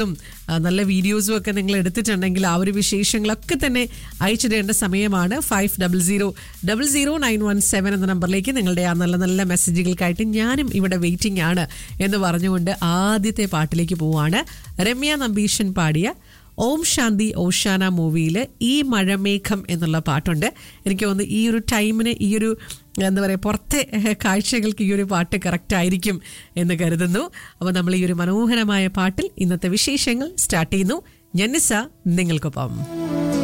ഉം, ആ, നല്ല വീഡിയോസും ഒക്കെ നിങ്ങൾ എടുത്തിട്ടുണ്ടെങ്കിൽ ആ ഒരു വിശേഷങ്ങളൊക്കെ തന്നെ അയച്ചിടേണ്ട സമയമാണ് five double zero double zero nine one seven എന്ന നമ്പറിലേക്ക് നിങ്ങളുടെ ആ നല്ല നല്ല മെസ്സേജുകൾക്കായിട്ട് ഞാനും ഇവിടെ വെയിറ്റിംഗ് ആണ് എന്ന് പറഞ്ഞുകൊണ്ട് ആദ്യത്തെ പാട്ടിലേക്ക് പോവാണ് രമ്യ നമ്പീഷൻ പാടിയ ഓം ശാന്തി ഓഷാന മൂവിയിൽ ഈ മഴമേഘം എന്നുള്ള പാട്ടുണ്ട് എനിക്ക് തോന്നുന്നു ഈ ഒരു ടൈമിന് ഈ ഒരു എന്താ പറയുക പുറത്തെ ഏഹ്, കാഴ്ചകൾക്ക് ഈ ഒരു പാട്ട് കറക്റ്റ് ആയിരിക്കും എന്ന് കരുതുന്നു അപ്പോൾ നമ്മൾ ഈ ഒരു മനോഹരമായ പാട്ടിൽ ഇന്നത്തെ വിശേഷങ്ങൾ സ്റ്റാർട്ട് ചെയ്യുന്നു ജന്നിസ നിങ്ങൾക്കൊപ്പം